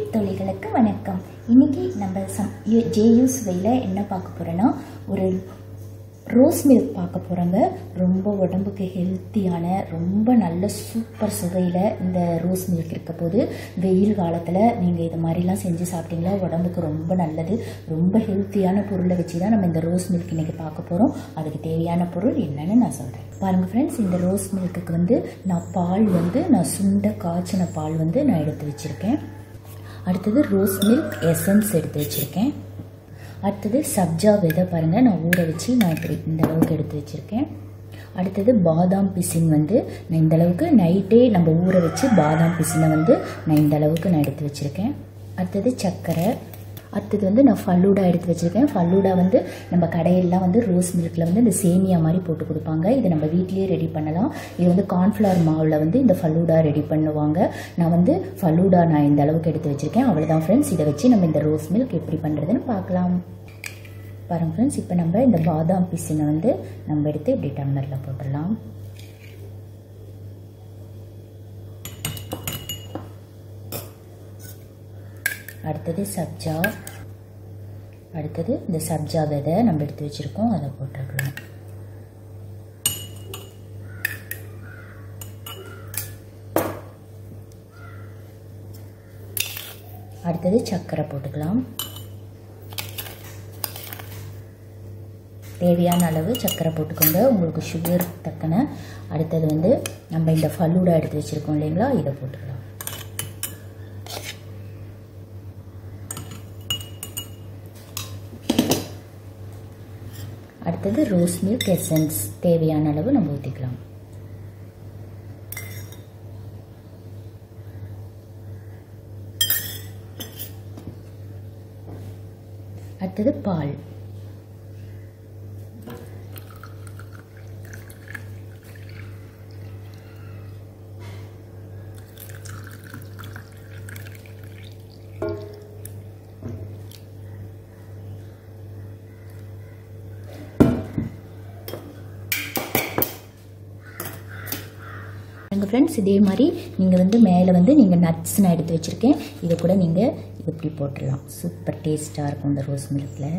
தொழில்களுக்கு வணக்கம் இன்னைக்கு நம்ம சம் ஜேயூஸ் வெயில் என்ன பார்க்க போகிறோன்னா ஒரு ரோஸ் மில்க் பார்க்க போகிறோங்க ரொம்ப உடம்புக்கு ஹெல்த்தியான ரொம்ப நல்ல சூப்பர் சுவையில் இந்த ரோஸ் மில்க் இருக்க போது வெயில் காலத்தில் நீங்கள் இது மாதிரிலாம் செஞ்சு சாப்பிட்டீங்களா உடம்புக்கு ரொம்ப நல்லது ரொம்ப ஹெல்த்தியான பொருளை வச்சு தான் நம்ம இந்த ரோஸ் மில்க் இன்றைக்கி பார்க்க போகிறோம் அதுக்கு தேவையான பொருள் என்னன்னு நான் சொல்கிறேன் பாருங்கள் ஃப்ரெண்ட்ஸ் இந்த ரோஸ் மில்க்குக்கு வந்து நான் பால் வந்து நான் சுண்ட காய்ச்சின பால் வந்து நான் எடுத்து வச்சுருக்கேன் அடுத்தது ரோஸ் மில்க் எசன்ஸ் எடுத்து வச்சுருக்கேன் அடுத்தது சப்ஜா விதை பாருங்கள் நான் ஊற வச்சு நான் இப்படி இந்த அளவுக்கு எடுத்து வச்சுருக்கேன் அடுத்தது பாதாம் பிசின் வந்து நான் இந்த அளவுக்கு நைட்டே நம்ம ஊற வச்சு பாதாம் பிசினை வந்து நான் இந்த அளவுக்கு நான் எடுத்து வச்சுருக்கேன் அடுத்தது சர்க்கரை அடுத்தது வந்து நான் ஃபல்லூடா எடுத்து வச்சுருக்கேன் ஃபல்லூடா வந்து நம்ம கடையெல்லாம் வந்து ரோஸ் மில்கில் வந்து இந்த சேமியா மாதிரி போட்டு கொடுப்பாங்க இது நம்ம வீட்லேயே ரெடி பண்ணலாம் இது வந்து கார்ன்ஃப்ளவர் மாவில் வந்து இந்த ஃபல்லூடா ரெடி பண்ணுவாங்க நான் வந்து ஃபல்லூடா நான் இந்த அளவுக்கு எடுத்து வச்சுருக்கேன் அவ்வளோதான் ஃப்ரெண்ட்ஸ் இதை வச்சு நம்ம இந்த ரோஸ் மில்க் எப்படி பண்ணுறதுன்னு பார்க்கலாம் பாருங்கள் ஃப்ரெண்ட்ஸ் இப்போ நம்ம இந்த பாதாம் பிசினை வந்து நம்ம எடுத்து இப்படி டம்ளரில் போட்டுடலாம் அடுத்தது சப்ஜா அடுத்தது இந்த சப்ஜா விதை நம்ம எடுத்து வச்சுருக்கோம் அதை போட்டுக்கலாம் அடுத்தது சர்க்கரை போட்டுக்கலாம் தேவையான அளவு சர்க்கரை போட்டுக்கோங்க உங்களுக்கு சுகர் தக்கன அடுத்தது வந்து நம்ம இந்த ஃபல்லூடா எடுத்து வச்சுருக்கோம் இல்லைங்களா இதை போட்டுக்கலாம் அடுத்தது ரோஸ் மில்க் எசன்ஸ் தேவையான அளவு நம்ம ஊற்றிக்கலாம் அடுத்தது பால் எங்கள் ஃப்ரெண்ட்ஸ் இதே மாதிரி நீங்கள் வந்து மேலே வந்து நீங்கள் நட்ஸ் நான் எடுத்து வச்சுருக்கேன் இதை கூட நீங்கள் இப்படி போட்டுடலாம் சூப்பர் டேஸ்ட்டாக இருக்கும் இந்த ரோஸ் மில்கில்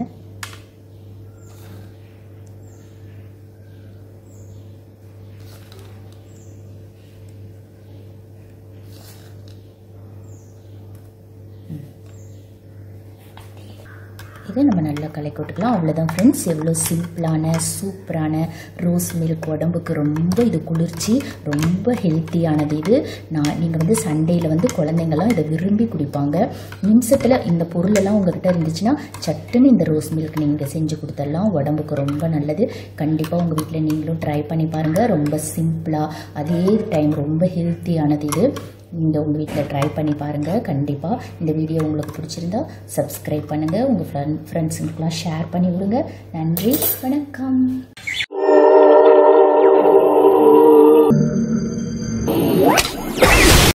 இதை நம்ம நல்லா கலக்கி விட்டுக்கலாம் அவ்வளோதான் ஃப்ரெண்ட்ஸ் எவ்வளோ சிம்பிளான சூப்பரான ரோஸ் மில்க் உடம்புக்கு ரொம்ப இது குளிர்ச்சி ரொம்ப ஹெல்த்தியானது இது நான் நீங்கள் வந்து சண்டேயில் வந்து குழந்தைங்கள்லாம் இதை விரும்பி குடிப்பாங்க நிமிஷத்தில் இந்த பொருளெல்லாம் உங்ககிட்ட இருந்துச்சுன்னா சட்டுன்னு இந்த ரோஸ் மில்க் நீங்கள் செஞ்சு கொடுத்துடலாம் உடம்புக்கு ரொம்ப நல்லது கண்டிப்பாக உங்கள் வீட்டில் நீங்களும் ட்ரை பண்ணி பாருங்கள் ரொம்ப சிம்பிளாக அதே டைம் ரொம்ப ஹெல்த்தியானது இது நீங்கள் உங்கள் வீட்டில் ட்ரை பண்ணி பாருங்கள் கண்டிப்பாக இந்த வீடியோ உங்களுக்கு பிடிச்சிருந்தா சப்ஸ்கிரைப் பண்ணுங்கள் உங்கள் ஃப்ரெண்ட் ஃப்ரெண்ட்ஸுங்களுக்கெலாம் ஷேர் பண்ணி விடுங்க நன்றி வணக்கம்